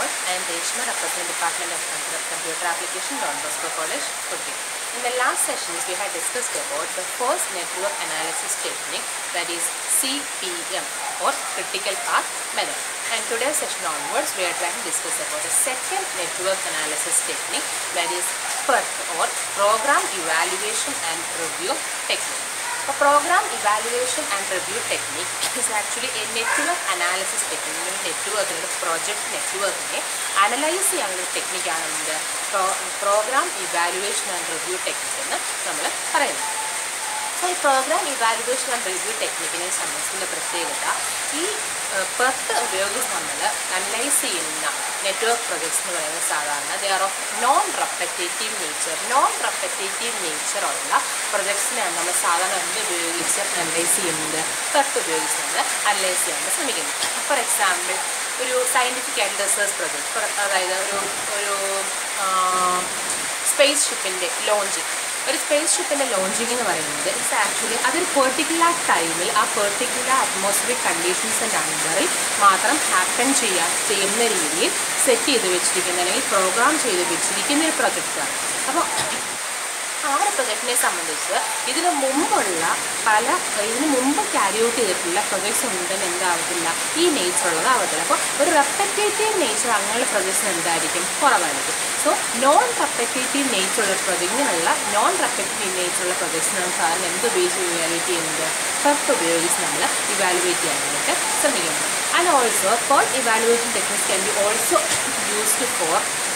all. I am Reshma, representing Department of Com- Computer Application, Don Bosco College, Kochi. In the last sessions, we had discussed about the first network analysis technique, that is CPM or critical path method. And today's session onwards, we are trying to discuss about the second network analysis technique, that is PERT or Program Evaluation and Review Technique. A program evaluation and review technique is actually a network analysis technique. ഒരു നെറ്റ്വർക്കിൻ്റെ project നെറ്റ്വർക്കിനെ analyse ചെയ്യാനുള്ള ടെക്നിക്കാണ് എന്ത് program evaluation and review technique എന്ന് നമ്മൾ പറയുന്നത് so ഈ program evaluation and review ടെക്നിക്കിനെ സംബന്ധിച്ചുള്ള പ്രത്യേകത ഈ പെർത്ത് ഉപയോഗിച്ച് നമ്മൾ അനലൈസ് ചെയ്യുന്ന നെറ്റ്വർക്ക് പ്രൊജക്ട്സ് എന്ന് പറയുന്നത് സാധാരണ they are of non repetitive nature non repetitive nature ഉള്ള പ്രൊജക്ട്സിനെയാണ് നമ്മൾ സാധാരണ എന്ത് ഉപയോഗിച്ച് അനലൈസ് ചെയ്യുന്നത് പെർത്ത് ഉപയോഗിച്ച് നമ്മൾ അനലൈസ് ചെയ്യാൻ ശ്രമിക്കുന്നത് ഫോർ എക്സാമ്പിൾ ഒരു സയൻറ്റിഫിക് ആയിട്ട് റിസർച്ച് പ്രൊജക്ട് അതായത് ഒരു ഒരു സ്പേസ് ഷിപ്പിൻ്റെ ലോഞ്ചിങ് ഒരു സ്പേസ് ഷിപ്പിൻ്റെ ലോഞ്ചിങ് എന്ന് പറയുന്നത് ഇറ്റ്സ് ആക്ച്വലി അതൊരു പെർട്ടിക്കുലർ ടൈമിൽ ആ പെർട്ടിക്കുലർ അറ്റ്മോസ്ഫിയറിക് കണ്ടീഷൻസിൻ്റെ അണ്ടറിൽ മാത്രം ഹാപ്പൻ ചെയ്യാൻ ചെയ്യുന്ന രീതിയിൽ സെറ്റ് ചെയ്ത് വെച്ചിരിക്കുന്ന അല്ലെങ്കിൽ പ്രോഗ്രാം ചെയ്ത് വെച്ചിരിക്കുന്ന ഒരു പ്രൊജക്റ്റാണ് അപ്പോൾ ആ ഒരു പ്രൊജക്റ്റിനെ സംബന്ധിച്ച് ഇതിനു മുമ്പുള്ള പല ഇതിനു മുമ്പ് ക്യാരി ഔട്ട് ചെയ്തിട്ടുള്ള പ്രൊജക്ട്സ് ഉണ്ടെന്ന് എന്താവത്തില്ല ഈ നേച്ചർ ഉള്ളതാവത്തില്ല അപ്പോൾ ഒരു റെപ്പറ്റേറ്റീവ് നേച്ചർ അങ്ങനെയുള്ള പ്രൊജക്ട്സിന് എന്തായിരിക്കും കുറവായിരിക്കും സോ നോൺ റെപ്പറ്റേറ്റീവ് നേച്ചർ ഉള്ള പ്രൊജക്റ്റിനുള്ള നോൺ റെപ്പറ്റേറ്റീവ് നേച്ചർ ഉള്ള പ്രൊജക്ട്സിനാണ് സാറിന് എന്ത് ഉപയോഗിച്ച് ഇവാലുവേറ്റ് ചെയ്യുന്നത് പെർത്ത് ഉപയോഗിച്ച് നമ്മൾ ഇവാലുവേറ്റ് ചെയ്യാനായിട്ട് ശ്രമിക്കുന്നത് and also PERT evaluation techniques can be also used for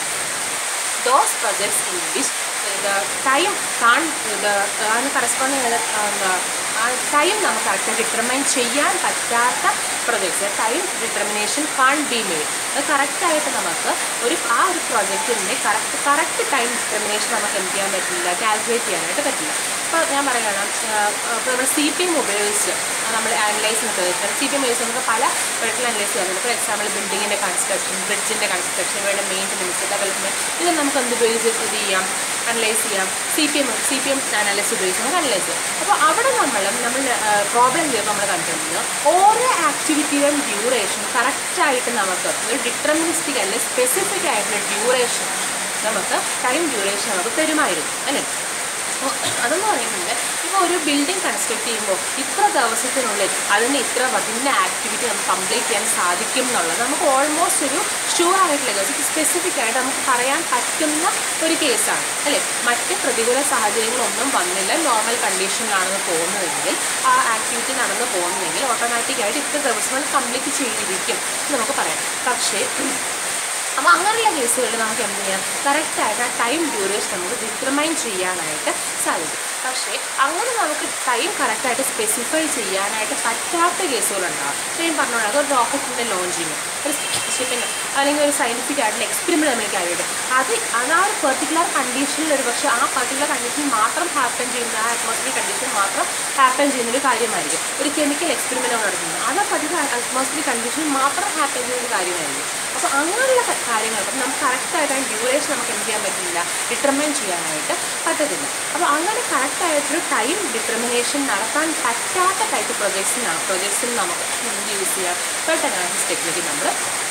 those projects in which the time can't the അതിന് കറസ്പോണ്ടിങ് എന്താ ആ ടൈം നമുക്ക് കറക്റ്റ് ഡിറ്റർമൈൻ ചെയ്യാൻ പറ്റാത്ത projects time determination can be made അത് കറക്റ്റായിട്ട് നമുക്ക് ഒരു ആ ഒരു പ്രൊജക്റ്റിൻ്റെ കറക്റ്റ് കറക്റ്റ് ടൈം ഡിറ്റർമിനേഷൻ നമുക്ക് എന്ത് ചെയ്യാൻ പറ്റില്ല കാൽക്കുലേറ്റ് ചെയ്യാനായിട്ട് പറ്റില്ല ഇപ്പോൾ ഞാൻ പറയുകയാണ് ഇപ്പോൾ നമ്മൾ സി പി എം ഉപയോഗിച്ച് നമ്മൾ അനലൈസ് ചെയ്യുന്ന സി പി എം ഉപയോഗിച്ച് നമുക്ക് പല പ്രൊജക്റ്റിൽ അനലൈസ് ചെയ്യാറുണ്ട് ഫോർ എക്സാമ്പിൾ ബിൽഡിങ്ങിൻ്റെ കൺസ്ട്രക്ഷൻ ബ്രിഡ്ജിൻ്റെ കൺസ്ട്രക്ഷൻ ഇവയുടെ മെയിൻ്റനൻസ് ഡെവലപ്മെൻറ്റ് ഇത് നമുക്ക് എന്ത് ഉപയോഗിച്ച് ഇത് ചെയ്യാം അനലൈസ് ചെയ്യാം C P M C P M analysis ഉപയോഗിച്ച് നമുക്ക് അനലൈസ് ചെയ്യാം അപ്പോൾ അവിടെ നമ്മൾ നമ്മൾ പ്രോബ്ലം ചെയ്യുമ്പോൾ നമ്മൾ കണ്ടിട്ടുണ്ട് ഓരോ ആക്ടിവിറ്റിയുടെയും ഡ്യൂറേഷൻ കറക്റ്റായിട്ട് നമുക്ക് ഒരു ഡിറ്റർമിനിസ്റ്റിക് അല്ലെ സ്പെസിഫിക് ആയിട്ടുള്ള ഡ്യൂറേഷൻ നമുക്ക് ടൈം ഡ്യൂറേഷൻ നമുക്ക് തരുമായിരുന്നു അല്ലേ അപ്പോൾ അതെന്ന് പറയുന്നത് ഇപ്പോൾ ഒരു ബിൽഡിംഗ് കൺസ്ട്രക്ട് ചെയ്യുമ്പോൾ ഇത്ര ദിവസത്തിനുള്ളിൽ അതിൻ്റെ ഇത്ര ഇന്ന ആക്ടിവിറ്റി നമുക്ക് കംപ്ലീറ്റ് ചെയ്യാൻ സാധിക്കും എന്നുള്ളത് നമുക്ക് ഓൾമോസ്റ്റ് ഒരു ഷുവർ ആയിട്ടുള്ള കേസ് സ്പെസിഫിക് ആയിട്ട് നമുക്ക് പറയാൻ പറ്റുന്ന ഒരു കേസാണ് അല്ലേ മറ്റ് പ്രതികൂല സാഹചര്യങ്ങളൊന്നും വന്നില്ല നോർമൽ കണ്ടീഷനിലാണെന്ന് പോകുന്നതെങ്കിൽ ആ ആക്ടിവിറ്റി നടന്നു പോകുന്നതെങ്കിൽ ഓട്ടോമാറ്റിക്കായിട്ട് ഇത്ര ദിവസങ്ങൾ കംപ്ലീറ്റ് ചെയ്തിരിക്കും എന്ന് നമുക്ക് പറയാം പക്ഷേ അപ്പോൾ അങ്ങനെയുള്ള കേസുകളിൽ നമുക്ക് എന്ത് ചെയ്യാം കറക്റ്റായിട്ട് ആ ടൈം ഡ്യൂറേഷൻ നമുക്ക് ഡിറ്റർമൈൻ ചെയ്യാനായിട്ട് സാധിക്കും പക്ഷേ അങ്ങനെ നമുക്ക് ടൈം കറക്റ്റായിട്ട് സ്പെസിഫൈ ചെയ്യാനായിട്ട് പറ്റാത്ത കേസുകളുണ്ടാകും ഞാൻ പറഞ്ഞോളാം ഒരു റോക്കറ്റിൻ്റെ ലോഞ്ചിങ് ഒരു ഷിപ്പിൻ്റെ അല്ലെങ്കിൽ ഒരു സയൻറ്റിഫിക് ആയിട്ടുള്ള എക്സ്പെരിമെൻ്റ് നമ്മൾ കാര്യമായിട്ട് അത് അത് ആ ഒരു പെർട്ടിക്കുലർ കണ്ടീഷനിൽ ഒരു പക്ഷേ ആ പെർട്ടിക്കുലർ കണ്ടീഷൻ മാത്രം ഹാപ്പൻ ചെയ്യുന്ന ആ അറ്റ്മോസ്ഫിയർ കണ്ടീഷൻ മാത്രം ഹാപ്പൻ ചെയ്യുന്ന ഒരു കാര്യമായിരിക്കും ഒരു കെമിക്കൽ എക്സ്പെരിമെൻ്റ് നടത്തുന്നത് അത് ആ പെർട്ടിക്കുലർ അറ്റ്മോസ്ഫിയർ കണ്ടീഷൻ മാത്രം ഹാപ്പൻ ചെയ്യുന്ന ഒരു കാര്യമായിരിക്കും അപ്പോൾ അങ്ങനെയുള്ള കാര്യങ്ങൾ അപ്പം നമുക്ക് കറക്റ്റായിട്ട് ആ ഡ്യൂറേഷൻ നമുക്ക് എന്ത് ചെയ്യാൻ പറ്റില്ല ഡിറ്റർമൈൻ ചെയ്യാനായിട്ട് പറ്റത്തില്ല അപ്പോൾ അങ്ങനെ കറക്റ്റായിട്ടൊരു ടൈം ഡിറ്റർമിനേഷൻ നടത്താൻ പറ്റാത്ത ടൈപ്പ് പ്രൊജക്ട്സിനാണ് പ്രൊജക്ട്സിന് നമുക്ക് എന്ത് യൂസ് ചെയ്യാം ബട്ട് അനാലിസിസ് ടെക്നിക്ക് നമ്മൾ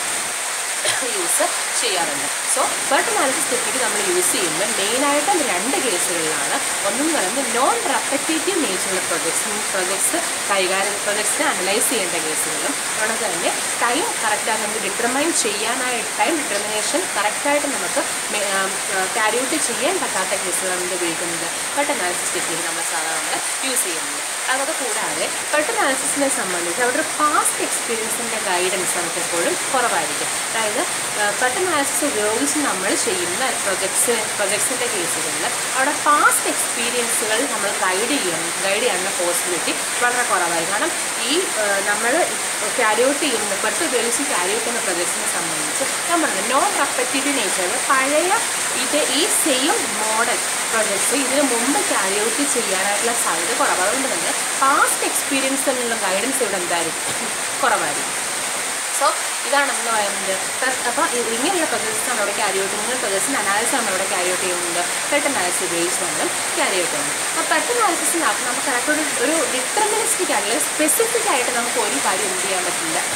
യൂസ് ചെയ്യാറുണ്ട് സോ ബട്ട് അനാലിസിസ് ടെക്നിക്ക് നമ്മൾ യൂസ് ചെയ്യുമ്പോൾ മെയിനായിട്ടും രണ്ട് കേസുകളിലാണ് ഒന്നെന്ന് പറയുന്നത് നോൺ റെപ്പറ്റേറ്റീവ് നേച്ചറുള്ള പ്രൊജക്ട്സ് പ്രൊജക്ട്സ് കൈകാര്യം പ്രൊജക്ട്സിനെ അനലൈസ് ചെയ്യേണ്ട കേസുകളും അതുകൊണ്ട് തന്നെ ടൈം കറക്റ്റായിട്ട് നമുക്ക് ഡിറ്റർമൈൻ ചെയ്യാനായിട്ട് ടൈം ഡിറ്റർമിനേഷൻ കറക്റ്റായിട്ട് നമുക്ക് ക്യാരി ഔട്ട് ചെയ്യാൻ പറ്റാത്ത കേസുകളാണ് നമ്മൾ ഉപയോഗിക്കുന്നത് ബട്ട് അനാലിസിസ് ടെക്നിക്ക് നമ്മൾ സാധാരണ യൂസ് ചെയ്യുന്നത് അതൊക്കെ കൂടാതെ ബട്ട് അനാലിസിസിനെ സംബന്ധിച്ച് അവിടെ ഒരു പാസ്റ്റ് എക്സ്പീരിയൻസിൻ്റെ ഗൈഡൻസ് നമുക്ക് എപ്പോഴും കുറവായിരിക്കും അതായത് ബട്ട് അനാലിസിസ് ഉപയോഗിച്ച് നമ്മൾ ചെയ്യുന്ന പ്രൊജക്ട്സ് പ്രൊജക്ട്സിൻ്റെ കേസുകളിൽ അവിടെ പാസ്റ്റ് എക്സ്പീരിയൻസുകൾ നമ്മൾ ഗൈഡ് ചെയ്യണം ഗൈഡ് ചെയ്യാനുള്ള പോസിബിലിറ്റി വളരെ കുറവായി കാരണം ഈ നമ്മൾ ക്യാരി ഔട്ട് ചെയ്യുന്ന പെട്ട് ഉപയോഗിച്ച് ക്യാരി ഔട്ട് ചെയ്യുന്ന പ്രൊജക്ട്സിനെ സംബന്ധിച്ച് നമ്മൾ നോൺ റെപ്പറ്റീവ് നേച്ചർ പഴയ ഇത് ഈ സെയിം മോഡൽ പ്രൊജക്ട്സ് ഇതിന് മുമ്പ് ക്യാരി ഔട്ട് ചെയ്യാനായിട്ടുള്ള സാധ്യത കുറവ് അതുകൊണ്ട് തന്നെ പാസ്റ്റ് എക്സ്പീരിയൻസിലുള്ള ഗൈഡൻസ് ഇവിടെ എന്തായിരിക്കും കുറവായിരിക്കും സോ ഇതാണ് എന്ന് പറയുന്നത് അപ്പോൾ ഇങ്ങനെയുള്ള പ്രൊജക്ട്സ് നമ്മൾ ഇവിടെ ക്യാരി ഔട്ട് ചെയ്യുന്നത് പ്രൊജക്ട്സിൻ്റെ അനാലിസിസ് നമ്മൾ ഇവിടെ ക്യാരി ഔട്ട് ചെയ്യുന്നുണ്ട് പെട്ട് അനാലിസിസ് ഉപയോഗിച്ച് നമ്മൾ ക്യാരി ഔട്ട് ചെയ്യുന്നത് അപ്പോൾ പെട്ട് അനാലിസിസിനകത്ത് നമുക്ക് കറക്റ്റ് ഒരു ഒരു ഡിറ്റർമിനിസ്റ്റിക് ആയിട്ടുള്ള സ്പെസിഫിക് ആയിട്ട് നമുക്ക് ഒരു കാര്യം എന്ത് ചെയ്യാൻ പറ്റില്ല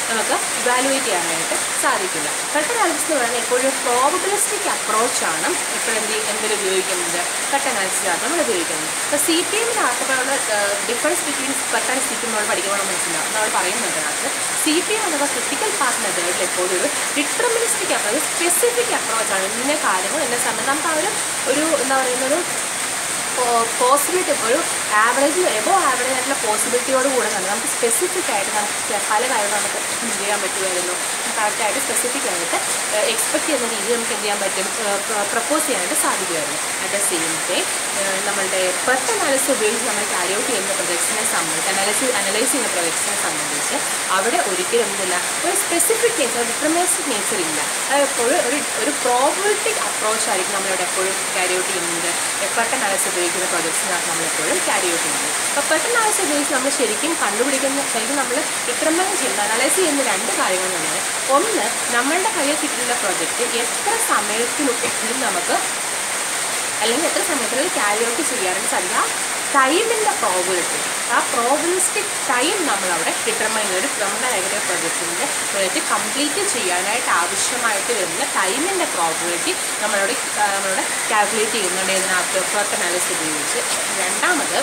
നമുക്ക് ഇവാലുവേറ്റ് ചെയ്യാനായിട്ട് സാധിക്കില്ല കട്ട അനാലിസിസ് എന്ന് പറയുന്നത് എപ്പോഴും പ്രോബബിലിസ്റ്റിക് അപ്രോച്ചാണ് എപ്പോഴും എന്ത് എന്തിൽ ഉപയോഗിക്കുന്നത് കട്ട അനാലിസിസിനകത്ത് നമ്മൾ ഉപയോഗിക്കുന്നത് അപ്പോൾ സി പി എമ്മിനകത്തുള്ള ഡിഫറൻസ് ബിറ്റ്വീൻ കട്ട ആൻഡ് സി പി എം നമ്മൾ പഠിക്കണം മനസ്സിലാവും നമ്മൾ പറയുന്നുണ്ട് അതിനകത്ത് സി പി എം അഥവാ ക്രിട്ടിക്കൽ പാത്ത് മെത്തേഡിൽ എപ്പോഴും ഒരു ഡിറ്റർമിനിസ്റ്റിക് അപ്രോച്ച് സ്പെസിഫിക് അപ്രോച്ചാണ് ഇന്ന കാര്യങ്ങൾ എന്ന സമയത്ത് നമുക്ക് ആ ഒരു ഒരു എന്താ പറയുന്ന ഒരു പോസിബിലിറ്റി ഒരു ആവറേജ് എബോ ആവറേജ് ആയിട്ടുള്ള പോസിബിലിറ്റിയോട് കൂടെ തന്നെ നമുക്ക് സ്പെസിഫിക് ആയിട്ട് നമുക്ക് പല കാര്യങ്ങളും നമുക്ക് എന്ത് ചെയ്യാൻ പറ്റുമായിരുന്നു കറക്റ്റായിട്ട് സ്പെസിഫിക് ആയിട്ട് എക്സ്പെക്ട് ചെയ്യുന്ന രീതിയിൽ നമുക്ക് എന്ത് ചെയ്യാൻ പറ്റും പ്രപ്പോസ് ചെയ്യാനായിട്ട് സാധിക്കുമായിരുന്നു അറ്റ് ദ സെയിം ടൈം നമ്മളുടെ പെർത്ത് അനാലിസിസ് ഉപയോഗിച്ച് നമ്മൾ ക്യാരി ഔട്ട് ചെയ്യുന്ന പ്രൊജക്ട്സിനെ സംബന്ധിച്ച് അനാലിസിസ് അനലൈസ് ചെയ്യുന്ന പ്രൊജക്ട്സിനെ സംബന്ധിച്ച് അവിടെ ഒരിക്കലും എന്തില്ല ഒരു സ്പെസിഫിക് നേച്ചർ ഡിറ്റർമിനിസ്റ്റിക് നേച്ചർ ഇല്ല അത് എപ്പോഴും ഒരു ഒരു പ്രോബിലിറ്റിക് അപ്രോച്ച് ആയിരിക്കും നമ്മളിവിടെ എപ്പോഴും ക്യാരി ഔട്ട് ചെയ്യുന്നത് പെർത്ത് അനാലിസിസ് ഉപയോഗിക്കുന്ന പ്രൊജക്ട്സിനകത്ത് നമ്മളെപ്പോഴും ക്യാരി ഔട്ട് ചെയ്യുന്നത് അപ്പോൾ പെർത്ത് അനാലിസിസ് ഉപയോഗിച്ച് നമ്മൾ ശരിക്കും കണ്ടുപിടിക്കുന്ന ശരിക്കും നമ്മൾ ഡിറ്റർമൈൻ ചെയ്യുന്ന അനലൈസ് ചെയ്യുന്ന രണ്ട് കാര്യങ്ങൾ തന്നെയാണ് ഒന്ന് നമ്മളുടെ കയ്യിൽ കിട്ടുന്ന പ്രൊജക്റ്റ് എത്ര സമയത്തിനുള്ളിൽ നമുക്ക് അല്ലെങ്കിൽ എത്ര സമയത്തിനുള്ളിൽ ക്യാരി ഔട്ട് ചെയ്യാനായിട്ട് സാധിക്കും ആ ടൈമിൻ്റെ പ്രോബിലിറ്റി ആ പ്രോബിലിസ്റ്റിക് ടൈം നമ്മളവിടെ ഡിറ്റർമൈൻ ചെയ്ത് നമ്മുടെ കയ്യിലെ പ്രൊജക്റ്റിൻ്റെ പ്രൊജക്റ്റ് കംപ്ലീറ്റ് ചെയ്യാനായിട്ട് ആവശ്യമായിട്ട് വരുന്ന ടൈമിൻ്റെ പ്രോബിലിറ്റി നമ്മളവിടെ ആ, നമ്മളവിടെ കാൽക്കുലേറ്റ് ചെയ്യുന്നുണ്ട് ഇതിനകത്ത് പെർത്ത് അനാലിസിസ് ഉപയോഗിച്ച് രണ്ടാമത്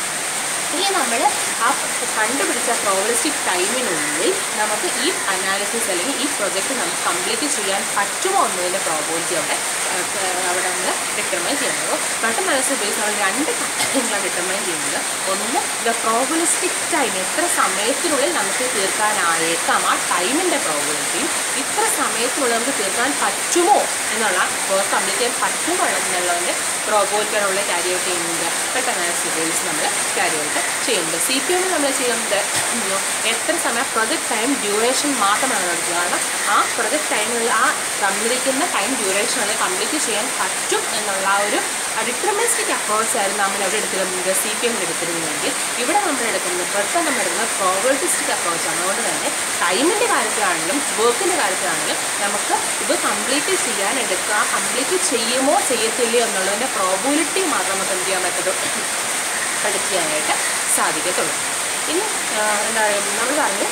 ഇനി നമ്മൾ ആ കണ്ടുപിടിച്ച പ്രോഗ്രസിവ് ടൈമിനുള്ളിൽ നമുക്ക് ഈ അനാലിസിസ് അല്ലെങ്കിൽ ഈ പ്രൊജക്റ്റ് നമുക്ക് കംപ്ലീറ്റ് ചെയ്യാൻ പറ്റുമോ എന്നതിൻ്റെ പ്രോബിലിറ്റി അവിടെ ആ, അവിടെ നമ്മൾ ഡിറ്റർമൈൻ ചെയ്യുന്നത് പെട്ടെന്ന് അനാലിസിസ് ബേസ് നമ്മൾ രണ്ട് കാര്യങ്ങളാണ് ഡിറ്റർമൈൻ ചെയ്യുന്നത് ഒന്ന് ദ പ്രോബിലിസ്റ്റിക് ടൈം എത്ര സമയത്തിനുള്ളിൽ നമുക്ക് തീർക്കാനായേക്കാം ആ ടൈമിൻ്റെ പ്രോബിലിറ്റിയും ഇത്ര സമയത്തിനുള്ളിൽ നമുക്ക് തീർക്കാൻ പറ്റുമോ എന്നുള്ള വർക്ക് കംപ്ലീറ്റ് ചെയ്യാൻ പറ്റുമോ എന്നുള്ളതിൻ്റെ പ്രോബിലിറ്റിയുള്ള ക്യാരി ഔട്ട് ചെയ്യുന്നത് പെട്ടെന്ന് അനാലിസിസ് ബേസ് നമ്മൾ ക്യാരി ഔട്ട് ചെയ്യുന്നത് സി പി എമ്മിൽ നമ്മൾ ചെയ്യുന്നത് ഉം, എത്ര സമയം പ്രൊജക്ട് ടൈം ഡ്യൂറേഷൻ മാത്രമാണ് എടുക്കുക കാരണം ആ പ്രൊജക്ട് ടൈമിൽ ആ തന്നിരിക്കുന്ന ടൈം ഡ്യൂറേഷനിൽ കംപ്ലീറ്റ് ചെയ്യാൻ പറ്റും എന്നുള്ള ആ ഒരു ഡിറ്റർമിനിസ്റ്റിക് അപ്രോച്ച് ആയിരുന്നു നമ്മൾ എവിടെ എടുത്തിരുന്നത് സി പി എമ്മിൽ എടുത്തിരുന്നെങ്കിൽ ഇവിടെ നമ്മൾ എടുക്കുന്നത് പ്രൊജക്ട് നമ്മൾ എടുക്കുന്നത് പ്രോബിലിറ്റിസ്റ്റിക് അപ്രോച്ചാണ് അതുകൊണ്ട് തന്നെ ടൈമിൻ്റെ കാര്യത്തിലാണെങ്കിലും വർക്കിൻ്റെ കാര്യത്തിലാണെങ്കിലും നമുക്ക് ഇത് കംപ്ലീറ്റ് ചെയ്യാൻ എടുക്കുക കംപ്ലീറ്റ് ചെയ്യുമോ ചെയ്യത്തില്ലയോ എന്നുള്ളതിൻ്റെ പ്രോബിലിറ്റി മാത്രം നമുക്ക് എന്ത് ചെയ്യാൻ പറ്റുള്ളൂ പ്രൊഡിക്റ്റ് ചെയ്യാനായിട്ട് സാധിക്കത്തുള്ളൂ ഇനി ആ, എന്താ പറയുക നമ്മൾ പറഞ്ഞു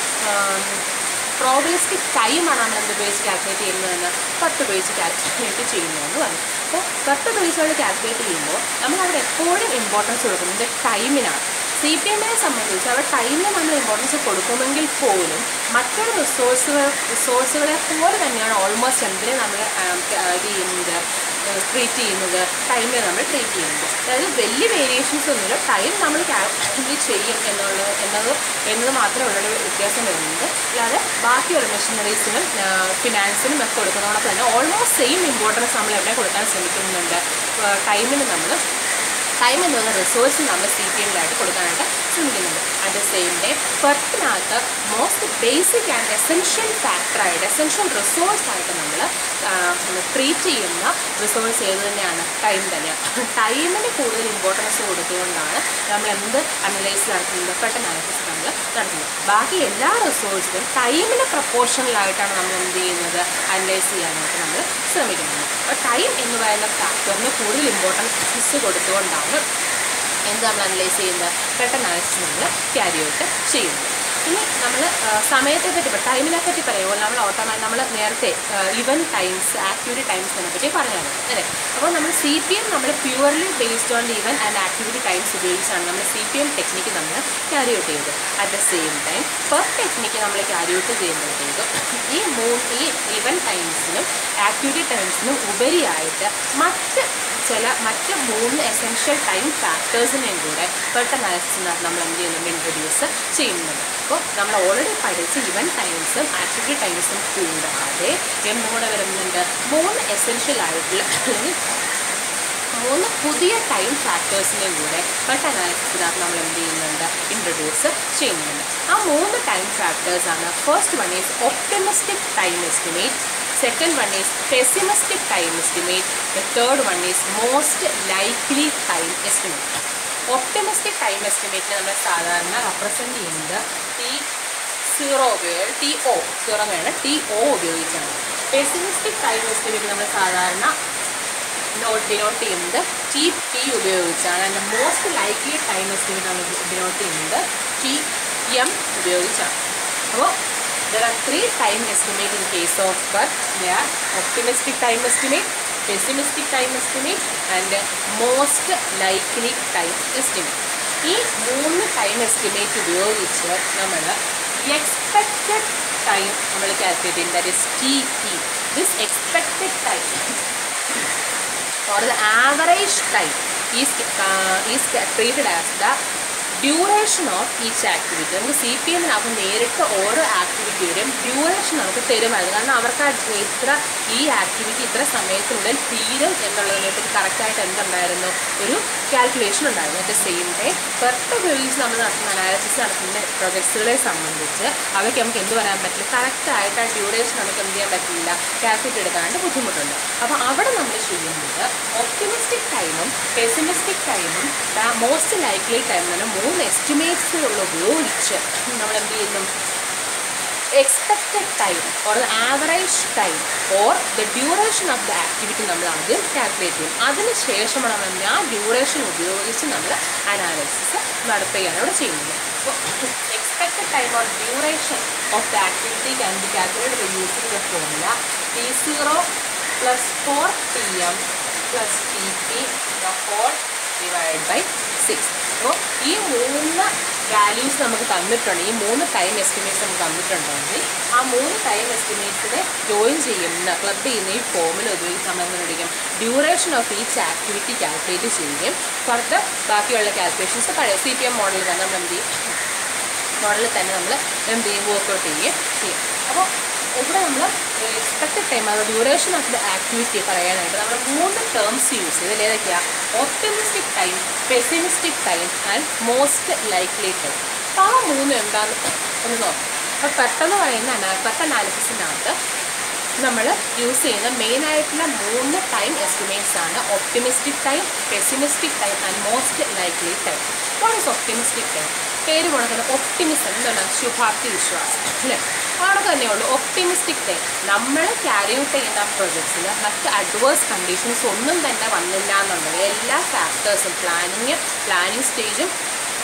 പ്രോബിലിസ്റ്റിക് ടൈമാണ് നമ്മൾ എന്ത് ഉപയോഗിച്ച് കാൽക്കുലേറ്റ് ചെയ്യുന്നതെന്ന് പത്ത് ഉപയോഗിച്ച് കാൽക്കുലേറ്റ് ചെയ്യുന്നതെന്ന് പറഞ്ഞു അപ്പോൾ പത്ത് ഉപയോഗിച്ചുകൊണ്ട് കാൽക്കുലേറ്റ് ചെയ്യുമ്പോൾ നമ്മൾ അവിടെ എപ്പോഴും ഇമ്പോർട്ടൻസ് കൊടുക്കുന്നത് ടൈമിനാണ് സി പി എമ്മിനെ സംബന്ധിച്ച് അവിടെ ടൈമിന് നമ്മൾ ഇമ്പോർട്ടൻസ് കൊടുക്കുമെങ്കിൽ പോലും മറ്റൊരു റിസോഴ്സുകൾ റിസോഴ്സുകളെ പോലെ തന്നെയാണ് ഓൾമോസ്റ്റ് എന്തിനെ നമ്മൾ ഇത് ചെയ്യുന്നത് ട്രീറ്റ് ചെയ്യുന്നത് ടൈമിനെ നമ്മൾ ട്രീറ്റ് ചെയ്യുന്നത് അതായത് വലിയ വേരിയേഷൻസ് ഒന്നുമില്ല ടൈം നമ്മൾ കാൽക്കുലേറ്റ് ചെയ്യും എന്നുള്ളത് എന്നത് എന്നത് മാത്രമേ ഉള്ള ഒരു വ്യത്യാസം വരുന്നത് അല്ലാതെ ബാക്കിയുള്ള മെഷീനറീസിനും ഫിനാൻസിനും ഒക്കെ കൊടുക്കുന്നതോടൊപ്പം തന്നെ ഓൾമോസ്റ്റ് സെയിം ഇമ്പോർട്ടൻസ് നമ്മൾ എവിടെ കൊടുക്കാൻ ശ്രമിക്കുന്നുണ്ട് ടൈമിന് നമ്മൾ ടൈം എന്ന് പറയുന്ന റിസോഴ്സ് നമ്മൾ സി പി എമ്മിലായിട്ട് കൊടുക്കാനായിട്ട് ശ്രമിക്കുന്നുണ്ട് അറ്റ് ദ സെയിം ടൈം പെർട്ടിനകത്ത് മോസ്റ്റ് ബേസിക് ആൻഡ് എസെൻഷ്യൽ ഫാക്ടറായിട്ട് എസെൻഷ്യൽ റിസോഴ്സ് ആയിട്ട് നമ്മൾ ട്രീറ്റ് ചെയ്യുന്ന റിസോഴ്സ് ഏത് തന്നെയാണ് ടൈം തന്നെയാണ് ടൈമിന് കൂടുതൽ ഇമ്പോർട്ടൻസ് കൊടുത്തുകൊണ്ടാണ് നമ്മൾ എന്ത് അനലൈസ് നടത്തുന്നത് പെട്ടെന്ന് അനാലിസിസ് നമ്മൾ നടത്തുന്നത് ബാക്കി എല്ലാ റിസോഴ്സിലും ടൈമിന് പ്രപ്പോർഷണലായിട്ടാണ് നമ്മൾ എന്ത് ചെയ്യുന്നത് അനലൈസ് ചെയ്യാനായിട്ട് നമ്മൾ ശ്രമിക്കുന്നത് അപ്പോൾ ടൈം എന്ന് പറയുന്ന ഫാക്ടറിന് കൂടുതൽ ഇമ്പോർട്ടൻസ് കൊടുത്തുകൊണ്ടാണ് എന്ത് നമ്മൾ അനലൈസ് ചെയ്യുന്നത് പെട്ടെന്ന് അനാലിസിസ് നമ്മൾ ക്യാരി ഔട്ട് ചെയ്യുന്നത് ഇനി നമ്മൾ സമയത്തെ പറ്റി ഇപ്പോൾ ടൈമിനെ പറ്റി പറയുമ്പോൾ നമ്മൾ ഓട്ടോമാറ്റിക് നമ്മൾ നേരത്തെ ഇവൻ ടൈംസ് ആക്ടിവിറ്റി ടൈംസിനെ പറ്റി പറഞ്ഞാണ് അല്ലേ അപ്പോൾ നമ്മൾ സി പി എം നമ്മൾ purely based on event and activity times ഉപയോഗിച്ചാണ് നമ്മൾ സി പി എം ടെക്നിക്ക് നമ്മൾ ക്യാരി ഔട്ട് ചെയ്തത് at the same time PERT technique നമ്മൾ ക്യാരി ഔട്ട് ചെയ്യുമ്പോഴത്തേക്കും ഈ മൂന്ന് ഈ ഇവൻ ടൈംസിനും ആക്ടിവിറ്റി ടൈംസിനും ഉപരിയായിട്ട് മറ്റ് ചില മറ്റ് മൂന്ന് എസെൻഷ്യൽ ടൈം ഫാക്ടേഴ്സിനെയും കൂടെ പെട്ടെന്ന് അനാലിസിസിനകത്ത് നമ്മൾ എന്ത് ചെയ്യുന്നുണ്ട് ഇൻട്രൊഡ്യൂസ് ചെയ്യുന്നുണ്ട് അപ്പോൾ നമ്മൾ ഓൾറെഡി പഠിച്ച ഇവൻ ടൈംസും ആക്ടിവിറ്റി ടൈംസും കൂടാതെ എന്നുകൂടെ വരുന്നുണ്ട് മൂന്ന് എസെൻഷ്യൽ ആയിട്ടുള്ള അല്ലെങ്കിൽ മൂന്ന് പുതിയ ടൈം ഫാക്ടേഴ്സിനെയും കൂടെ പെട്ടെന്ന് അനാലിസിസിനകത്ത് നമ്മൾ എന്ത് ചെയ്യുന്നുണ്ട് ഇൻട്രൊഡ്യൂസ് ചെയ്യുന്നുണ്ട് ആ മൂന്ന് ടൈം ഫാക്ടേഴ്സാണ് first one is optimistic time estimate second one is pessimistic time estimate the third one is most likely time estimate optimistic time എസ്റ്റിമേറ്റിനെ നമ്മൾ സാധാരണ റെപ്രസെൻറ്റ് ചെയ്യുന്നത് ടി സീറോ ഉപയോഗിച്ച് ടി ഒ സീറോ വേണം ടി ഒ ഉപയോഗിച്ചാണ് pessimistic time estimate നമ്മൾ സാധാരണ note denote ചെയ്യുന്നത് ടി പി ഉപയോഗിച്ചാണ് അതിൻ്റെ മോസ്റ്റ് ലൈക്ലി ടൈം എസ്റ്റിമേറ്റ് നമ്മൾ ഡിനോട്ട് ചെയ്യുന്നത് ടി എം ഉപയോഗിച്ചാണ് അപ്പോൾ There are three time estimate in case of birth. They are optimistic time estimate, pessimistic time estimate and most likely time estimate. ഈ മൂന്ന് time estimate ഉപയോഗിച്ച് നമ്മൾ expected time നമ്മൾ calculate ചെയ്യും that is T E this expected time or the average time is, uh, is treated as the duration of each activity നമുക്ക് C P എമ്മിനകത്ത് നേരിട്ട് ഓരോ ആക്ടിവിറ്റിയുടെയും ഡ്യൂറേഷൻ നമുക്ക് തരുമായിരുന്നു കാരണം അവർക്ക് ആ ഇത്ര ഈ ആക്ടിവിറ്റി ഇത്ര സമയത്തിനുള്ളിൽ തീരും എന്നുള്ളതിനെ പറ്റി കറക്റ്റായിട്ട് എന്തുണ്ടായിരുന്നു ഒരു കാൽക്കുലേഷൻ ഉണ്ടായിരുന്നു അറ്റ് സെയിം ടൈം പെർട്ട് ഉപയോഗിച്ച് നമ്മൾ നടത്തുന്ന അനാലിസിസ് നടത്തുന്ന പ്രൊജക്ട്സുകളെ സംബന്ധിച്ച് അവയ്ക്ക് നമുക്ക് എന്ത് പറയാൻ പറ്റില്ല കറക്റ്റായിട്ട് ആ ഡ്യൂറേഷൻ നമുക്ക് എന്ത് ചെയ്യാൻ പറ്റില്ല കാൽക്കുലേറ്റ് എടുക്കാണ്ട് ബുദ്ധിമുട്ടുണ്ട് അപ്പോൾ അവിടെ നമ്മൾ ചെയ്യുന്നത് ഒപ്റ്റിമിസ്റ്റിക് ടൈമും പെസിമിസ്റ്റിക് ടൈമും മോസ്റ്റ് ലൈക്ലി ടൈം എന്ന് പറഞ്ഞാൽ മൂന്ന് എസ്റ്റിമേറ്റ്സുകൾ ഉപയോഗിച്ച് നമ്മൾ എന്ത് ചെയ്യുന്നു expected time or the average time or the duration of the activity നമ്മൾ ആദ്യം കാൽക്കുലേറ്റ് ചെയ്യും അതിന് ശേഷമാണ് നമ്മൾ ആ ഡ്യൂറേഷൻ ഉപയോഗിച്ച് നമ്മൾ അനാലിസിസ് നടത്തുകയാണ് ഇവിടെ ചെയ്യുന്നത് അപ്പോൾ expected time or duration of the activity can be calculated using the formula T zero plus four T M plus T P the whole divide by six അപ്പോൾ ഈ മൂന്ന് വാല്യൂസ് നമുക്ക് തന്നിട്ടുണ്ട് ഈ മൂന്ന് ടൈം എസ്റ്റിമേറ്റ്സ് നമുക്ക് തന്നിട്ടുണ്ടെങ്കിൽ ആ മൂന്ന് ടൈം എസ്റ്റിമേറ്റ്സിനെ ജോയിൻ ചെയ്യുന്ന ക്ലബ് ചെയ്യുന്ന ഈ ഫോമിൽ ഉപയോഗിച്ച് നമ്മൾ എന്ത് വിളിക്കും duration of each activity calculate ചെയ്യുകയും ഫർദർ ബാക്കിയുള്ള കാൽക്കുലേഷൻസ് പഴയ സി പി എം മോഡലിൽ തന്നെ നമ്മൾ എന്ത് ചെയ്യും മോഡലിൽ തന്നെ നമ്മൾ എന്ത് ചെയ്യും വർക്കൗട്ട് ചെയ്യുകയും ചെയ്യും അപ്പോൾ ഇവിടെ നമ്മൾ എക്സ്പെക്റ്റഡ് ടൈം അത് ഡ്യൂറേഷൻ ഓഫ് ദ ആക്ടിവിറ്റി പറയാനായിട്ട് നമ്മൾ മൂന്ന് ടേംസ് യൂസ് ചെയ്ത് ഏതൊക്കെയാണ് optimistic time pessimistic time and most likely time അപ്പോൾ ആ മൂന്ന് എന്താണെന്ന് ഒന്ന് നോക്കാം അപ്പോൾ പെട്ടെന്ന് പറയുന്ന അനാ പെട്ടെന്ന് അനാലിസിസിനകത്ത് നമ്മൾ യൂസ് ചെയ്യുന്ന മെയിൻ ആയിട്ടുള്ള മൂന്ന് ടൈം എസ്റ്റിമേറ്റ്സ് ആണ് optimistic time pessimistic time and most likely time what is optimistic time പേര് കൊടുക്കുന്നത് ഒപ്റ്റിമിസം എന്താണ് ശുഭാപ്തി വിശ്വാസം അല്ലേ അവിടെ തന്നെയുള്ളൂ ഒപ്റ്റിമിസ്റ്റിക് ടൈം നമ്മൾ ക്യാരി ഔട്ട് ചെയ്യുന്ന പ്രൊജക്ട്സിൽ മറ്റ് അഡ്വേഴ്സ് കണ്ടീഷൻസ് ഒന്നും തന്നെ വന്നില്ല എന്നുണ്ടെങ്കിൽ എല്ലാ ഫാക്ടേഴ്സും പ്ലാനിങ് പ്ലാനിങ് സ്റ്റേജും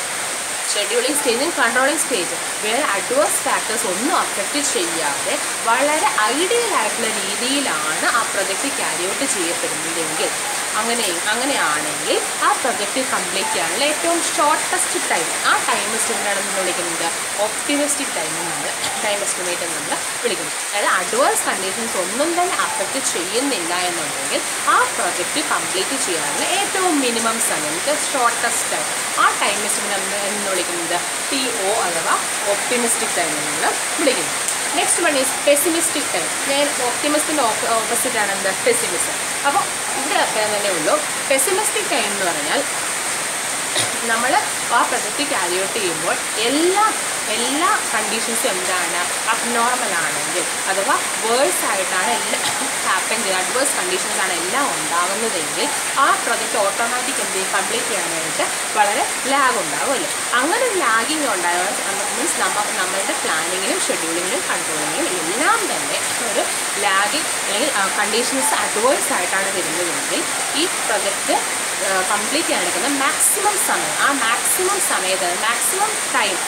ഷെഡ്യൂളിംഗ് സ്റ്റേജും കൺട്രോളിംഗ് സ്റ്റേജും വേറെ അഡ്വേഴ്സ് ഫാക്ടേഴ്സ് ഒന്നും അഫക്റ്റ് ചെയ്യാതെ വളരെ ഐഡിയൽ ആയിട്ടുള്ള രീതിയിലാണ് ആ പ്രൊജക്റ്റ് ക്യാരി ഔട്ട് ചെയ്യപ്പെടുന്നതെങ്കിൽ അങ്ങനെ അങ്ങനെയാണെങ്കിൽ ആ പ്രൊജക്റ്റ് കംപ്ലീറ്റ് ചെയ്യാനുള്ള ഏറ്റവും ഷോർട്ടസ്റ്റ് ടൈം ആ ടൈം എസ്റ്റിമേറ്റ് നമ്മൾ വിളിക്കുന്നത് ഒപ്റ്റിമിസ്റ്റിക് ടൈം നമ്മൾ ടൈം എസ്റ്റിമേറ്റ് എന്ന് നമ്മൾ വിളിക്കുന്നു അതായത് അഡ്വേഴ്സ് കണ്ടീഷൻസ് ഒന്നും തന്നെ അഫക്റ്റ് ചെയ്യുന്നില്ല എന്നുണ്ടെങ്കിൽ ആ പ്രൊജക്റ്റ് കംപ്ലീറ്റ് ചെയ്യാനുള്ള ഏറ്റവും മിനിമം സമയം ഷോർട്ടസ്റ്റ് ടൈം ആ ടൈം എസ്റ്റിമേറ്റ് എന്ന് വിളിക്കുന്നത് ടി ഒ അഥവാ ഒപ്റ്റിമിസ്റ്റിക് ടൈം എന്ന് നമ്മൾ വിളിക്കുന്നു next one is pessimistic time ഞാൻ ഒപ്റ്റിമിസ്റ്റിൻ്റെ ഓപ്പോസിറ്റ് ആണ് എന്താ പെസിമിസം അപ്പോൾ ഇവിടെ അറിയാൻ തന്നെ ഉള്ളൂ പെസിമിസ്റ്റിക് ടൈം എന്ന് പറഞ്ഞാൽ നമ്മൾ ആ പ്രൊജക്റ്റ് ക്യാരി ഔട്ട് ചെയ്യുമ്പോൾ എല്ലാ എല്ലാ കണ്ടീഷൻസും എന്താണ് അബ്നോർമൽ ആണെങ്കിൽ അഥവാ വേഴ്സ് ആയിട്ടാണ് എല്ലാം ഹാപ്പൻ ചെയ്യുന്നത് അഡ്വേഴ്സ് കണ്ടീഷൻസ് ആണ് എല്ലാം ഉണ്ടാകുന്നതെങ്കിൽ ആ പ്രൊജക്റ്റ് ഓട്ടോമാറ്റിക് എന്ത് ചെയ്യും കംപ്ലീറ്റ് ചെയ്യാനായിട്ട് വളരെ ലാഗ് ഉണ്ടാവുമല്ലോ അങ്ങനെ ഒരു ലാഗിങ് ഉണ്ടായ മീൻസ് നമ്മ നമ്മളുടെ പ്ലാനിങ്ങിനും ഷെഡ്യൂളിങ്ങിനും കൺട്രോളിങ്ങിനും എല്ലാം തന്നെ ഒരു ലാഗിങ് അല്ലെങ്കിൽ കണ്ടീഷൻസ് അഡ്വേഴ്സ് ആയിട്ടാണ് വരുന്നതെങ്കിൽ ഈ പ്രൊജക്റ്റ് കംപ്ലീറ്റ് ചെയ്യാൻ എടുക്കുന്ന മാക്സിമം സമയം ആ മാക്സിമം സമയത്ത് മാക്സിമം ടൈം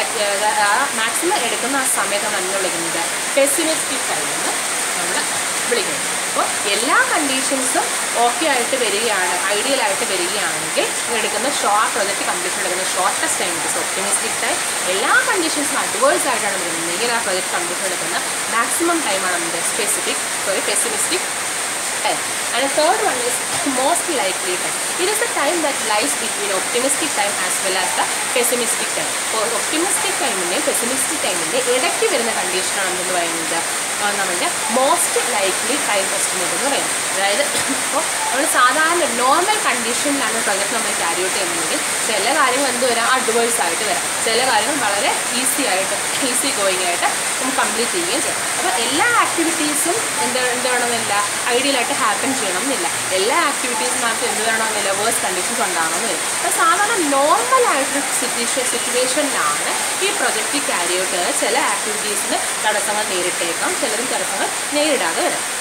മാക്സിമം എടുക്കുന്ന ആ സമയത്ത് നമ്മൾ വിളിക്കുന്നത് പെസിമിസ്റ്റിക് ടൈം എന്ന് നമ്മൾ വിളിക്കുന്നത് അപ്പോൾ എല്ലാ കണ്ടീഷൻസും ഓക്കെ ആയിട്ട് വരികയാണ് ഐഡിയൽ ആയിട്ട് വരികയാണെങ്കിൽ എടുക്കുന്ന ഷോ ആ പ്രൊജക്റ്റ് കംപ്ലീഷൻ എടുക്കുന്ന shortest time it optimistic time എല്ലാ കണ്ടീഷൻസും അഡ്വേഴ്സ് ആയിട്ടാണ് വരുന്നതെങ്കിൽ ആ പ്രൊജക്റ്റ് കംപ്ലീഷൻ എടുക്കുന്ന മാക്സിമം ടൈമാണ് നമ്മുടെ specific sorry pessimistic time. And the third one is most likely time. It is the time that lies between optimistic time as well as the pessimistic time. അപ്പോൾ optimistic ടൈമിൻ്റെയും pessimistic ടൈമിൻ്റെയും ഇടയ്ക്ക് വരുന്ന കണ്ടീഷനാണ് എന്തെന്ന് പറയുന്നത് ആ, നമ്മളുടെ മോസ്റ്റ് ലൈക്ലി ടൈം എസ്റ്റിമേറ്റ് എന്ന് പറയുന്നത് അതായത് ഇപ്പോൾ നമ്മൾ സാധാരണ നോർമൽ കണ്ടീഷനിലാണ് പ്രൊജക്ട് നമ്മൾ ക്യാരി ഔട്ട് ചെയ്യുന്നതെങ്കിൽ ചില കാര്യങ്ങൾ എന്ത് വരാം അഡ്വേഴ്സ് ആയിട്ട് വരാം ചില കാര്യങ്ങൾ വളരെ ഈസി ആയിട്ട് ഈസി ഗോയിങ് ആയിട്ട് നമുക്ക് കംപ്ലീറ്റ് ചെയ്യുകയും ചെയ്യാം അപ്പോൾ എല്ലാ ആക്ടിവിറ്റീസും എന്താ എന്ത് വേണമെന്നില്ല ഐഡിയലായിട്ട് ഹാപ്പൻ ചെയ്യണമെന്നില്ല എല്ലാ ആക്ടിവിറ്റീസിനകത്തും എന്ത് വേണമെന്നില്ല വേഴ്സ് കണ്ടീഷൻസ് ഉണ്ടാകണമെന്നില്ല അപ്പോൾ സാധാരണ നോർമൽ ആയിട്ടൊരു സിറ്റുവേഷൻ സിറ്റുവേഷനിലാണ് ഈ പ്രൊജക്റ്റ് ക്യാരി ഔട്ട് ചെയ്യുന്നത് ചില ആക്ടിവിറ്റീസിന് തടസ്സങ്ങൾ നേരിട്ടേക്കാം ചിലതും തടസ്സങ്ങൾ നേരിടാതെ വരാം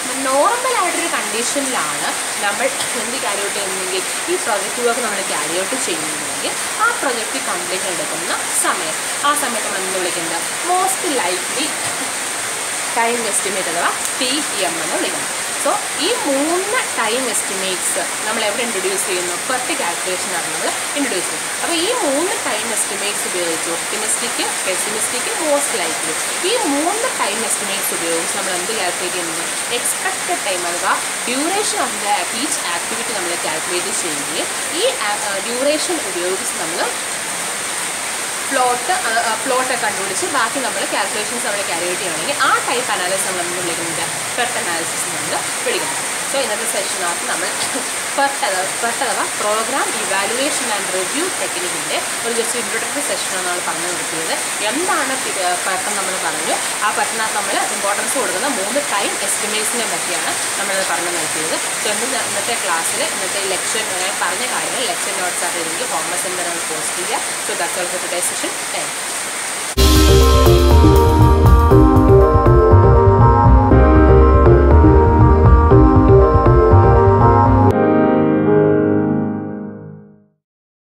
നോർമൽ ആയിട്ടൊരു കണ്ടീഷനിലാണ് നമ്മൾ എന്ത് ക്യാരി ഔട്ട് ചെയ്യുന്നെങ്കിൽ ഈ പ്രൊജക്റ്റ് വർക്ക് നമ്മൾ ക്യാരി ഔട്ട് ചെയ്യുന്നുണ്ടെങ്കിൽ ആ പ്രൊജക്റ്റ് കംപ്ലീറ്റ് എടുക്കുന്ന സമയം ആ സമയത്ത് നമ്മൾ എന്ത് വിളിക്കുന്നത് മോസ്റ്റ് ലൈക്ലി ടൈം എസ്റ്റിമേറ്റ് അഥവാ ടി എം എന്ന് വിളിക്കുന്നത് സോ ഈ മൂന്ന് ടൈം എസ്റ്റിമേറ്റ്സ് നമ്മൾ എവിടെ ഇൻട്രൊഡ്യൂസ് ചെയ്യുന്നു പെർട്ടി കാൽക്കുലേഷനാണ് നമ്മൾ ഇൻട്രൊഡ്യൂസ് ചെയ്യുന്നത് അപ്പോൾ ഈ മൂന്ന് ടൈം എസ്റ്റിമേറ്റ്സ് ഉപയോഗിച്ച് ഒപ്റ്റിമിസ്റ്റിക് പെസിമിസ്റ്റിക് മോസ്റ്റ് ലൈക്ലി ഈ മൂന്ന് ടൈം എസ്റ്റിമേറ്റ്സ് ഉപയോഗിച്ച് നമ്മൾ എന്ത് കാൽക്കുലേറ്റ് ചെയ്യുന്നത് എക്സ്പെക്റ്റഡ് ടൈം അഥവാ duration of the each activity നമ്മൾ കാൽക്കുലേറ്റ് ചെയ്യുകയും ഈ ഡ്യൂറേഷൻ ഉപയോഗിച്ച് നമ്മൾ പ്ലോട്ട് പ്ലോട്ട് കണ്ടുപിടിച്ച് ബാക്കി നമ്മൾ കാൽക്കുലേഷൻസ് നമ്മൾ ക്യാരി ഔട്ട് ചെയ്യുകയാണെങ്കിൽ ആ ടൈപ്പ് അനാലിസിസ് നമ്മൾ എന്ത് വിളിക്കുന്നത് പെർട്ട് അനാലിസിസ് നമ്മൾ വിളിക്കുന്നത് സോ ഇന്നത്തെ സെഷനകത്ത് നമ്മൾ പെർട്ട് അഥവാ പെർട്ട് അഥവാ പ്രോഗ്രാം ഇവാലുവേഷൻ ആൻഡ് റിവ്യൂ ടെക്നിക്കിൻ്റെ ഒരു ജസ്റ്റ് ഇൻട്രൊഡക്ടറി സെഷനാണ് നമ്മൾ പറഞ്ഞു നിർത്തിയത് എന്താണ് പെർട്ട് നമ്മൾ പറഞ്ഞു ആ പെർട്ടിനകത്ത് നമ്മൾ ഇമ്പോർട്ടൻസ് കൊടുക്കുന്ന മൂന്ന് ടൈം എസ്റ്റിമേറ്റ്സിനെ പറ്റിയാണ് നമ്മളത് പറഞ്ഞു നിർത്തിയത് സോ ഇന്ന് ഇന്നത്തെ ക്ലാസ്സിൽ ഇന്നത്തെ ലെക്ചർ ഞാൻ പറഞ്ഞ കാര്യങ്ങൾ ലെക്ചർ നോട്ട്സ് ആയിട്ട് എനിക്ക് ഹോം സെൻറ്റർ പോസ്റ്റ് ചെയ്യുക so that's all for today session thank U